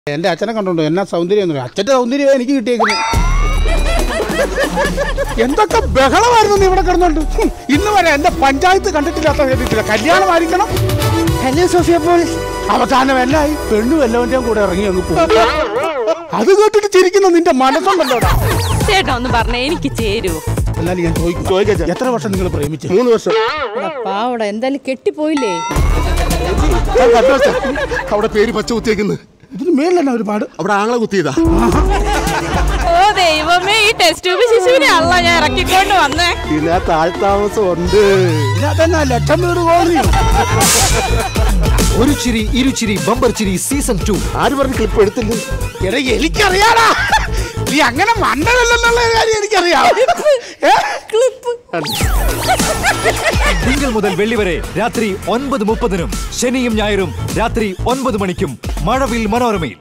എന്റെ അച്ഛനെ കണ്ടോണ്ടോ എന്നാ സൗന്ദര്യം എന്ന് അച്ഛന്റെ സൗന്ദര്യം എനിക്ക് കിട്ടിയേക്കുന്നത് എന്തൊക്കെ ബഹളമായിരുന്നു നീ ഇവിടെ കിടന്നോണ്ട് ഹും, ഇന്ന് വരെ എന്റെ പഞ്ചായത്ത് കണ്ടിട്ടില്ലാത്ത കേട്ടിട്ടില്ല കല്യാണമായിരിക്കണം ഹലോ സോഫിയ പോൾ അവസാനം എല്ലായി പെണ്ണും എല്ലാവന്റെയും കൂടെ ഇറങ്ങി അങ്ങ് പോകും അത് കേട്ടിട്ട് ചിരിക്കുന്ന നിന്റെ മനസ്സുണ്ടല്ലോടാ ചേട്ടാ ഒന്ന് പറഞ്ഞേ എനിക്ക് ചേരൂ എന്നാലും ഞാൻ ചോദിക്കും ചോദിക്കാം എത്ര വർഷം നിങ്ങൾ പ്രേമിച്ചു മൂന്ന് വർഷം പാവട എന്തായാലും കെട്ടിപ്പോയില്ലേ ഞാൻ കണ്ടു വെച്ചാ. അവിടെ പേര് പച്ച കുത്തിയേക്കുന്നു ഇതിന് മേലല്ല ഒരുപാട് അവിടെ ആങ്ങളെ കുത്തിയതാ ഓ ദൈവമേ ഈ ടെസ്റ്റ് ട്യൂബ് ശിശുവിനെ അല്ല ഞാൻ ഇറക്കിക്കൊണ്ട് വന്നേ പിന്നെ താഴ്ത്താമസം ഉണ്ട് ഇല്ലാതെന്നാ ലക്ഷം വീട് കോറിയോ ഒരു ചിരി ഇരുചിരി ബമ്പർ ചിരി സീസൺ ടു ആര് പറഞ്ഞ് ക്ലിപ്പ് എടുത്തില്ല എടാ എനിക്കറിയാടാ നീ അങ്ങനെ മണ്ടനല്ലെന്നുള്ള കാര്യം എനിക്കറിയാം ഏ? തിങ്കൾ മുതൽ വെള്ളി വരെ രാത്രി ഒൻപത് മുപ്പതിനും ശനിയും ഞായറും രാത്രി ഒൻപത് മണിക്കും മഴവിൽ മനോരമയിൽ